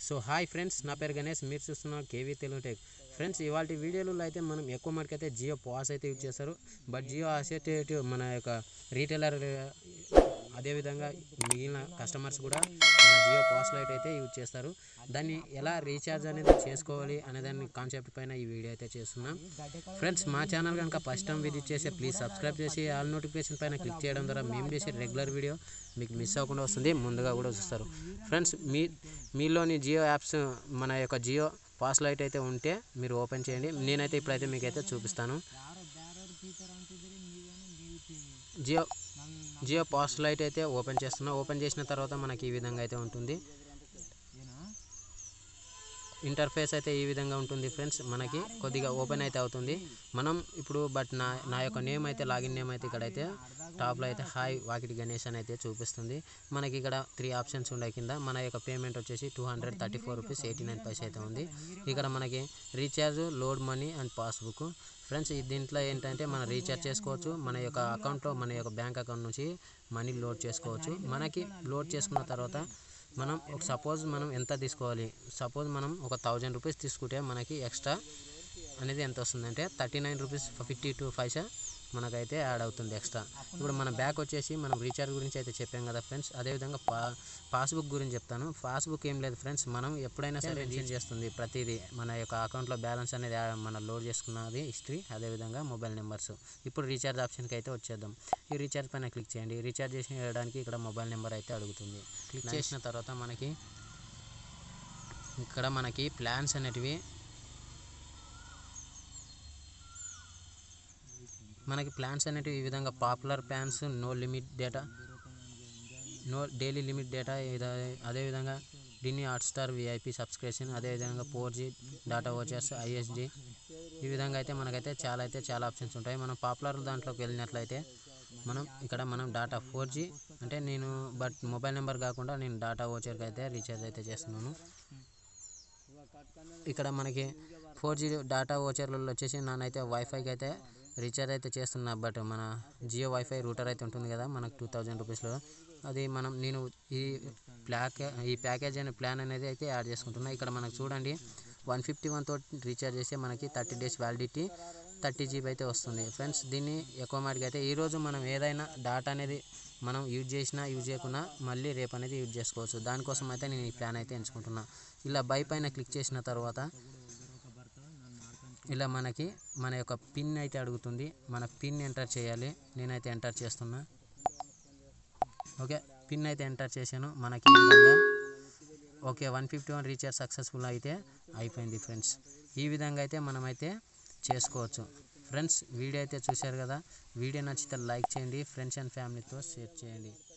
so hi friends నా పేరు గణేష్ మీరు చూస్తున్న కేవీ తెలుగు టెక్ ఫ్రెండ్స్ ఇవాళ వీడియోలో అయితే మనం ఎక్కువ మటుకు అయితే జియో పాస్ అయితే యూజ్ చేస్తారు బట్ జియో అసోసియేటివ్ మన యొక్క రీటైలర్ అదేవిధంగా మిగిలిన కస్టమర్స్ కూడా మన జియో పాస్ లైట్ అయితే యూజ్ చేస్తారు దాన్ని ఎలా రీఛార్జ్ అనేది చేసుకోవాలి అనే దాని కాన్సెప్ట్ పైన ఈ వీడియో అయితే చేస్తున్నాం ఫ్రెండ్స్ మా ఛానల్ కనుక ఫస్ట్ టైం విజిట్ చేసి ప్లీజ్ సబ్స్క్రైబ్ చేసి ఆల్ నోటిఫికేషన్ పైన క్లిక్ చేయడం ద్వారా మేము చేసే రెగ్యులర్ వీడియో మీకు మిస్ అవ్వకుండా వస్తుంది ముందుగా కూడా చూస్తారు ఫ్రెండ్స్ మీ మీలోని జియో యాప్స్ మన యొక్క జియో పాస్ లైట్ అయితే ఉంటే మీరు ఓపెన్ చేయండి నేనైతే ఇప్పుడైతే మీకైతే చూపిస్తాను జియో జియో పాస్ లైట్ అయితే ఓపెన్ చేస్తున్నా ఓపెన్ చేసిన తర్వాత మనకి ఈ విధంగా అయితే ఉంటుంది ఇంటర్ఫేస్ అయితే ఈ విధంగా ఉంటుంది ఫ్రెండ్స్ మనకి కొద్దిగా ఓపెన్ అయితే అవుతుంది మనం ఇప్పుడు బట్ నా నా యొక్క నేమ్ అయితే లాగిన్ నేమ్ అయితే ఇక్కడైతే టాప్లో అయితే హాయ్ వాకిటి గణేష్ అని అయితే చూపిస్తుంది మనకి ఇక్కడ త్రీ ఆప్షన్స్ ఉన్నాయి కింద మన యొక్క పేమెంట్ వచ్చేసి two hundred thirty four rupees eighty nine పైసా అయితే ఉంది ఇక్కడ మనకి recharge load money and passbook friends ఈ దీంట్లో ఏంటంటే మనం రీఛార్జ్ చేసుకోవచ్చు మన యొక్క అకౌంట్లో మన యొక్క బ్యాంక్ అకౌంట్ నుంచి మనీ లోడ్ చేసుకోవచ్చు మనకి లోడ్ చేసుకున్న తర్వాత మనం ఒక సపోజ్ మనం ఎంత తీసుకోవాలి సపోజ్ మనం ఒక థౌజండ్ రూపీస్ తీసుకుంటే మనకి ఎక్స్ట్రా అనేది ఎంత వస్తుందంటే thirty nine rupees fifty two పైసా మనకైతే యాడ్ అవుతుంది ఎక్స్ట్రా ఇప్పుడు మన బ్యాక్ వచ్చేసి మనం రీఛార్జ్ గురించి అయితే చెప్పాం కదా ఫ్రెండ్స్ అదేవిధంగా పా పాస్బుక్ గురించి చెప్తాను పాస్బుక్ ఏం లేదు ఫ్రెండ్స్ మనం ఎప్పుడైనా సరే రీఛార్జ్ చేస్తుంది ప్రతిదీ మన యొక్క అకౌంట్లో బ్యాలెన్స్ అనేది ఆ- మనం లోడ్ చేసుకున్నది హిస్టరీ అదేవిధంగా మొబైల్ నెంబర్స్ ఇప్పుడు రీఛార్జ్ ఆప్షన్కి అయితే వచ్చేద్దాం ఈ రీఛార్జ్ పైన క్లిక్ చేయండి రీఛార్జ్ చేసి చేయడానికి ఇక్కడ మొబైల్ నెంబర్ అయితే అడుగుతుంది క్లిక్ చేసిన తర్వాత మనకి ఇక్కడ మనకి ప్లాన్స్ అనేటివి మనకి ప్లాన్స్ అనేటివి ఈ విధంగా popular plans no limit data no daily limit data అదేవిధంగా డిని హాట్స్టార్ విఐపి సబ్స్క్రిప్షన్ అదేవిధంగా ఫోర్ జీ డేటా వచ్చేసి ఐఎస్డి ఈ విధంగా అయితే మనకైతే చాలా అయితే చాలా ఆప్షన్స్ ఉంటాయి మనం పాపులర్ దాంట్లోకి వెళ్ళినట్లయితే మనం ఇక్కడ మనం డాటా ఫోర్ జీ అంటే నేను బట్ మొబైల్ నెంబర్ కాకుండా నేను డాటా ఓచర్కి అయితే రీఛార్జ్ అయితే చేస్తున్నాను ఇక్కడ మనకి ఫోర్ జీ డాటా ఓచర్లలో వచ్చేసి నానైతే వైఫైకి అయితే రీఛార్జ్ అయితే చేస్తున్నా బట్ మన జియో వైఫై రూటర్ అయితే ఉంటుంది కదా మనకు టూ థౌజండ్ రూపీస్లో అది మనం నేను ఈ ప్లాక్ ఈ ప్యాకేజ్ అనే ప్లాన్ అనేది అయితే యాడ్ చేసుకుంటున్నా ఇక్కడ మనకు చూడండి వన్ ఫిఫ్టీ వన్ తోటి రీఛార్జ్ చేస్తే మనకి thirty days validity thirty GB అయితే వస్తుంది ఫ్రెండ్స్ దీన్ని ఎక్కువ మాటికి అయితే ఈరోజు మనం ఏదైనా డాటా అనేది మనం యూజ్ చేసినా యూజ్ చేయకున్నా మళ్ళీ రేపు అనేది యూజ్ చేసుకోవచ్చు దానికోసం అయితే నేను ఈ ప్లాన్ అయితే ఎంచుకుంటున్నా ఇలా బై పైన క్లిక్ చేసిన తర్వాత ఇలా మనకి మన యొక్క పిన్ అయితే అడుగుతుంది మన పిన్ ఎంటర్ చేయాలి నేనైతే ఎంటర్ చేస్తున్నా ఓకే పిన్ అయితే ఎంటర్ చేశాను మనకి ఈ విధంగా okay one fifty one recharge successful అయితే అయిపోయింది ఫ్రెండ్స్ ఈ విధంగా అయితే మనమైతే చేసుకోవచ్చు ఫ్రెండ్స్ వీడియో అయితే చూశారు కదా వీడియో నచ్చితే లైక్ చేయండి ఫ్రెండ్స్ అండ్ ఫ్యామిలీతో షేర్ చేయండి